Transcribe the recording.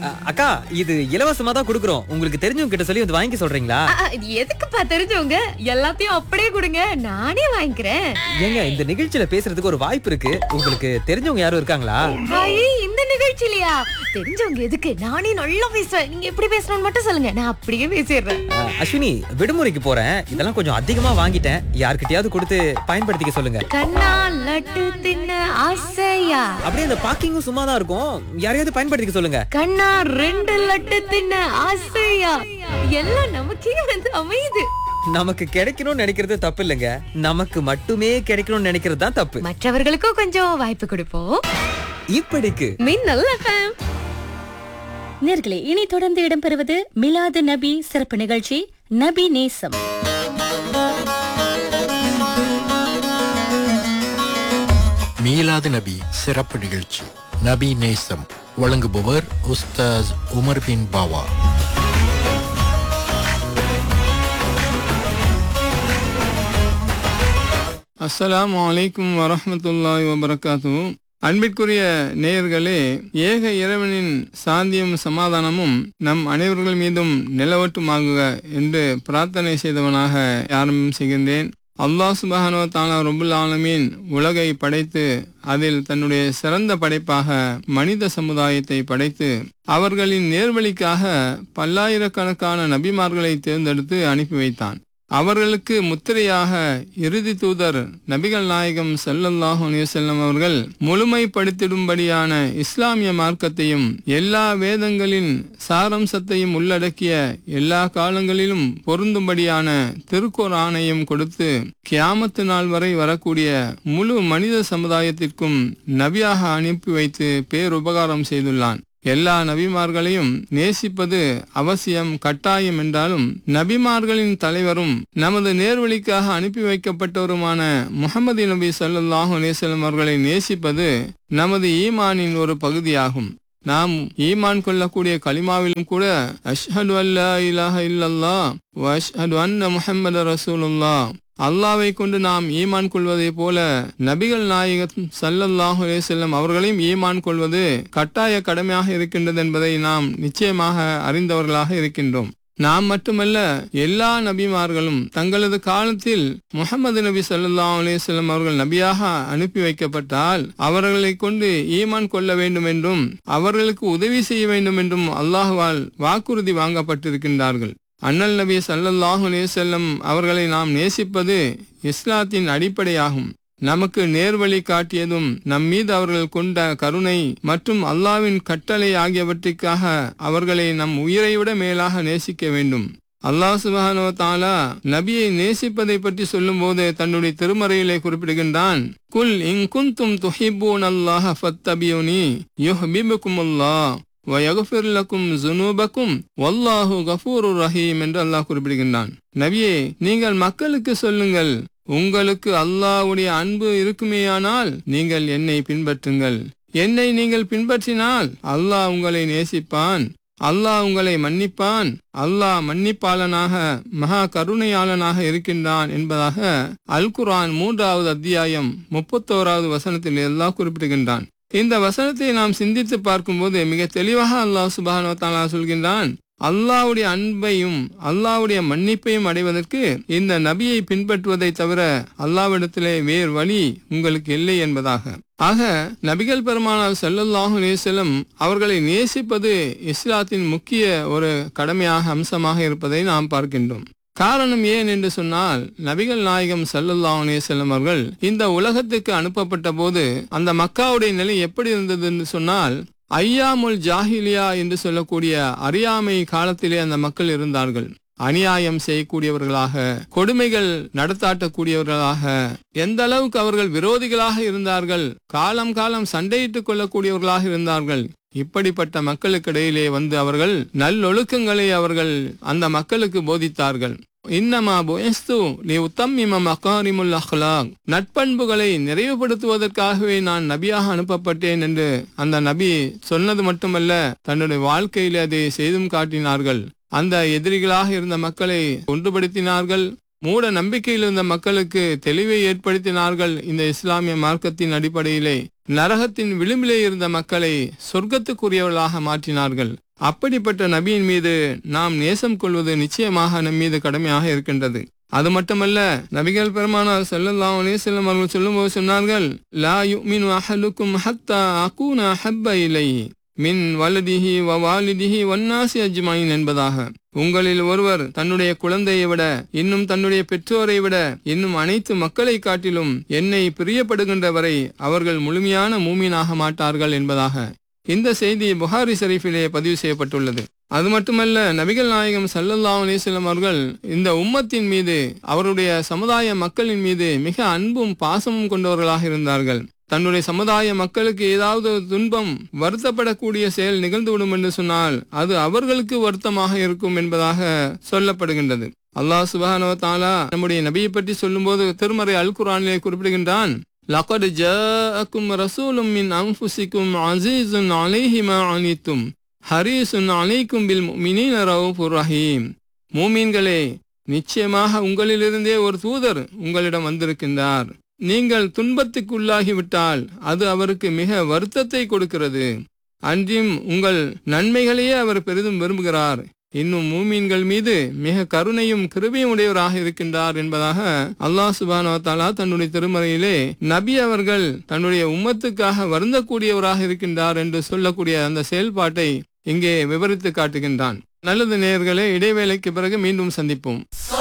அ- அக்கா இது இலவசமா தான் கொடுக்குறோம் உங்களுக்கு தெரிஞ்சவங்க கிட்ட சொல்லி வந்து வாங்கி சொல்றீங்களா ஆ, ஆ, இது எதுக்குப்பா தெரிஞ்சவங்க எல்லாத்தையும் அப்படியே கொடுங்க நானே வாங்கிக்கிறேன் ஏங்க இந்த நிகழ்ச்சியில பேசுறதுக்கு ஒரு வாய்ப்பு இருக்கு உங்களுக்கு தெரிஞ்சவங்க யாரும் இருக்காங்களா ஐயே, இந்த நிகழ்ச்சியிலயா தெரிஞ்சவங்க எதுக்கு நானே நல்லா பேசுவேன் நீங்க எப்படி பேசணும்னு மட்டும் சொல்லுங்க நான் அப்படியே பேசிடுறேன் அ, அஸ்வினி விடுமுறைக்கு போறேன் இதெல்லாம் கொஞ்சம் அதிகமா வாங்கிட்டேன் யார்கிட்டயாவது கொடுத்து பயன்படுத்திக்க சொல்லுங்க கண்ணா லட்டு தின்ன ஆசையா அப்படியே அந்த பாக்கிங்கும் சும்மா தான் இருக்கும் யாரையாவது பயன்படுத்திக்க சொல்லுங்க கண்ணா ரெண்டு லட்டு தின்ன ஆசையா எல்லாம் நமக்கே வந்து அமையுது நமக்கு கிடைக்கணும்னு நினைக்கிறது தப்பு இல்லைங்க நமக்கு மட்டுமே கிடைக்கணும்னு நினைக்கிறது தான் தப்பு மற்றவர்களுக்கும் கொஞ்சம் வாய்ப்பு கொடுப்போம் இப்படிக்கு மின்னல் எஃப்எம் நேர்களே இனி தொடர்ந்து இடம்பெறுவது மிலாது நபி சிறப்பு நிகழ்ச்சி நபி நேசம் மீலாது நபி சிறப்பு நிகழ்ச்சி நபி நேசம் வழங்குபவர் உஸ்தாஸ் உமர் பின் பாவா அஸ்ஸலாமு அலைக்கும் வரஹ்மத்துல்லாஹி வபரகாத்து அன்பிற்குரிய நேயர்களே ஏக இறைவனின் சாந்தியும் சமாதானமும் நம் அனைவர்கள் மீதும் நிலவட்டுமாகுக என்று பிரார்த்தனை செய்தவனாக ஆரம்பம் செய்கின்றேன் அல்லாஹ் சுபஹானோ தாலா ரபுல் ஆலமீன் உலகை படைத்து அதில் தன்னுடைய சிறந்த படைப்பாக மனித சமுதாயத்தை படைத்து அவர்களின் நேர்வழிக்காக பல்லாயிரக்கணக்கான நபிமார்களை தேர்ந்தெடுத்து அனுப்பி வைத்தான் அவர்களுக்கு முத்திரையாக இறுதி தூதர் நபிகள் நாயகம் ஸல்லல்லாஹு அலைஹி வஸல்லம் அவர்கள் முழுமைப்படுத்திடும்படியான இஸ்லாமிய மார்க்கத்தையும் எல்லா வேதங்களின் சாரம்சத்தையும் உள்ளடக்கிய எல்லா காலங்களிலும் பொருந்தும்படியான திருக்குர்ஆனையும் கொடுத்து கியாமத்து நாள் வரை வரக்கூடிய முழு மனித சமுதாயத்திற்கும் நபியாக அனுப்பி வைத்து பேருபகாரம் செய்துள்ளான் எல்லா நபிமார்களையும் நேசிப்பது அவசியம் கட்டாயம் என்றாலும் நபிமார்களின் தலைவரும் நமது நேர்வழிக்காக அனுப்பி வைக்கப்பட்டவருமான முகமது நபி ஸல்லல்லாஹு அலைஹி வஸல்லம் அவர்களை நேசிப்பது நமது ஈமானின் ஒரு பகுதியாகும் நாம் ஈமான் கொள்ளக்கூடிய கலிமாவிலும் கூட அஷ்ஹது அல்லா இலாஹ இல்லல்லாஹ் வ அஷ்ஹது அன்ன முஹம்மது ரசூலுல்லாஹ் அல்லாவை கொண்டு நாம் ஈமான் கொள்வதை போல நபிகள் நாயகம் சல்லல்லாஹு அலைஹி வஸல்லம் அவர்களையும் ஈமான் கொள்வது கட்டாய கடமையாக இருக்கின்றது என்பதை நாம் நிச்சயமாக அறிந்தவர்களாக இருக்கின்றோம் நாம் மட்டுமல்ல எல்லா நபிமார்களும் தங்களது காலத்தில் முகமது நபி ஸல்லல்லாஹு அலைஹி வஸல்லம் அவர்கள் நபியாக அனுப்பி வைக்கப்பட்டால் அவர்களை கொண்டு ஈமான் கொள்ள வேண்டும் என்றும் அவர்களுக்கு உதவி செய்ய வேண்டும் என்றும் அல்லாஹுவால் வாக்குறுதி வாங்கப்பட்டிருக்கின்றார்கள் அண்ணல் நபி ஸல்லல்லாஹு அலைஹி வஸல்லம் அவர்களை நாம் நேசிப்பது இஸ்லாத்தின் அடிப்படையாகும் நமக்கு நேர்வழி காட்டியதும் நம் மீது அவர்கள் கொண்ட கருணை மற்றும் அல்லாவின் கட்டளை ஆகியவற்றிற்காக அவர்களை நம் உயிரை விட மேலாக நேசிக்க வேண்டும் அல்லாஹ் சுபஹானோ தாலா நபியை நேசிப்பதை பற்றி சொல்லும்போது தன்னுடைய திருமறையிலே குறிப்பிடுகின்றான் குல் இன் குந்தும் துஹிப்பூன் அல்லாஹ ஃபத்தபியுனி யுஹ்பிபுக்கும் அல்லாஹ் வயகுஃபிர் லக்கும் ஜுனூபக்கும் வல்லாஹு கஃபூருர் ரஹீம் என்று அல்லாஹ் குறிப்பிடுகின்றான் நபியே நீங்கள் மக்களுக்கு சொல்லுங்கள் உங்களுக்கு அல்லாஹ்வுடைய அன்பு இருக்குமேயானால் நீங்கள் என்னை பின்பற்றுங்கள் என்னை நீங்கள் பின்பற்றினால் அல்லாஹ் உங்களை நேசிப்பான் அல்லாஹ் உங்களை மன்னிப்பான் அல்லாஹ் மன்னிப்பாளனாக மகா கருணையாளனாக இருக்கின்றான் என்பதாக அல் குர்ஆன் மூன்றாவது அத்தியாயம் முப்பத்தோராவது வசனத்தில் எல்லாம் குறிப்பிடுகின்றான் இந்த வசனத்தை நாம் சிந்தித்து பார்க்கும்போது மிக தெளிவாக அல்லாஹ் சுபானோ தாலா சொல்கின்றான் அல்லாவுடைய அன்பையும் அல்லாவுடைய மன்னிப்பையும் அடைவதற்கு இந்த நபியை பின்பற்றுவதை தவிர அல்லாவிடத்திலே வேறு வழி உங்களுக்கு இல்லை என்பதாக ஆக நபிகள் பெருமானார் ஸல்லல்லாஹு அலைஹி வஸல்லம் அவர்களை நேசிப்பது இஸ்லாத்தின் முக்கிய ஒரு கடமையாக அம்சமாக இருப்பதை நாம் பார்க்கின்றோம் காரணம் ஏன் என்று சொன்னால் நபிகள் நாயகம் ஸல்லல்லாஹு அலைஹி வஸல்லம் அவர்கள் இந்த உலகத்துக்கு அனுப்பப்பட்ட போது அந்த மக்காவுடைய நிலை எப்படி இருந்தது என்று சொன்னால் ஐயாமுல் ஜாஹிலியா என்று சொல்லக்கூடிய அறியாமை காலத்திலே அந்த மக்கள் இருந்தார்கள் அநியாயம் செய்யக்கூடியவர்களாக கொடுமைகள் நடத்தாட்டக்கூடியவர்களாக எந்த அளவுக்கு அவர்கள் விரோதிகளாக இருந்தார்கள் காலம் காலம் சண்டையிட்டுக் கொள்ளக்கூடியவர்களாக இருந்தார்கள் இப்படிப்பட்ட மக்களுக்கிடையிலே வந்து அவர்கள் நல்லொழுக்கங்களை அவர்கள் அந்த மக்களுக்கு போதித்தார்கள் இன்னமா புயஸ்து நீ உத்தம்மிம மகாரிமுல் அஹ்லாக் நட்பண்புகளை நிறைவுபடுத்துவதற்காகவே நான் நபியாக அனுப்பப்பட்டேன் என்று அந்த நபி சொன்னது மட்டுமல்ல தன்னுடைய வாழ்க்கையிலே அதை செய்தும் காட்டினார்கள் அந்த எதிரிகளாக இருந்த மக்களை ஒன்றுபடுத்தினார்கள் மூட நம்பிக்கையில் இருந்த மக்களுக்கு தெளிவை ஏற்படுத்தினார்கள் இந்த இஸ்லாமிய மார்க்கத்தின் அடிப்படையிலே நரகத்தின் விளிம்பிலே இருந்த மக்களை சொர்க்கத்துக்குரியவர்களாக மாற்றினார்கள் அப்படிப்பட்ட நபியின் மீது நாம் நேசம் கொள்வது நிச்சயமாக நம் மீது கடமையாக இருக்கின்றது அது மட்டுமல்ல நபிகள் பெருமானார் ஸல்லல்லாஹு அலைஹி வஸல்லம் அவர்கள் சொல்லும்போது சொன்னார்கள் லா யுமினு அஹலுக்கும் ஹத்தா அகூன ஹப்ப இலைஹி மின் வலதிஹி வ வாலிதிஹி வன்னாசி அஜ்மாயின் என்பதாக உங்களில் ஒருவர் தன்னுடைய குழந்தையை விட இன்னும் தன்னுடைய பெற்றோரை விட இன்னும் அனைத்து மக்களை காட்டிலும் என்னை பிரியப்படுகின்ற வரை அவர்கள் முழுமையான மூமீனாக மாட்டார்கள் என்பதாக இந்த செய்தி புகாரி ஷரீஃபிலே பதிவு செய்யப்பட்டுள்ளது அது மட்டுமல்ல நபிகள் நாயகம் ஸல்லல்லாஹு அலைஹி வஸல்லம் அவர்கள் இந்த உம்மத்தின் மீது அவருடைய சமுதாய மக்களின் மீது மிக அன்பும் பாசமும் கொண்டவர்களாக இருந்தார்கள் தன்னுடைய சமுதாய மக்களுக்கு ஏதாவது ஒரு துன்பம் வருத்தப்படக்கூடிய செயல் நிகழ்ந்துவிடும் என்று சொன்னால் அது அவர்களுக்கு வருத்தமாக இருக்கும் என்பதாக சொல்லப்படுகின்றது அல்லாஹ் சுபஹானஹு வ தஆலா நம்முடைய நபியை பற்றி சொல்லும்போது திருமறை அல் குர்ஆனிலே குறிப்பிடுகின்றான் لقد جاءكم رسول من أنفسكم عزيز عليه ما عنيتم حريص عليكم بالمؤمنين رؤوف رحيم மூமீன்களே நிச்சயமாக உங்களிலிருந்தே ஒரு தூதர் உங்களிடம் வந்திருக்கின்றார் நீங்கள் துன்பத்துக்குள்ளாகிவிட்டால் அது அவருக்கு மிக வருத்தத்தை கொடுக்கிறது அன்றியும் உங்கள் நன்மைகளையே அவர் பெரிதும் விரும்புகிறார் இன்னும் மூமீன்கள் மீது மிக கருணையும் கிருபையும் உடையவராக இருக்கின்றார் என்பதாக அல்லாஹ் சுபானோ தாலா தன்னுடைய திருமறையிலே நபி அவர்கள் தன்னுடைய உம்மத்துக்காக வருந்தக்கூடியவராக இருக்கின்றார் என்று சொல்லக்கூடிய அந்த செயல்பாட்டை இங்கே விவரித்து காட்டுகின்றான் நல்லது நேயர்களே இடைவேளைக்கு பிறகு மீண்டும் சந்திப்போம்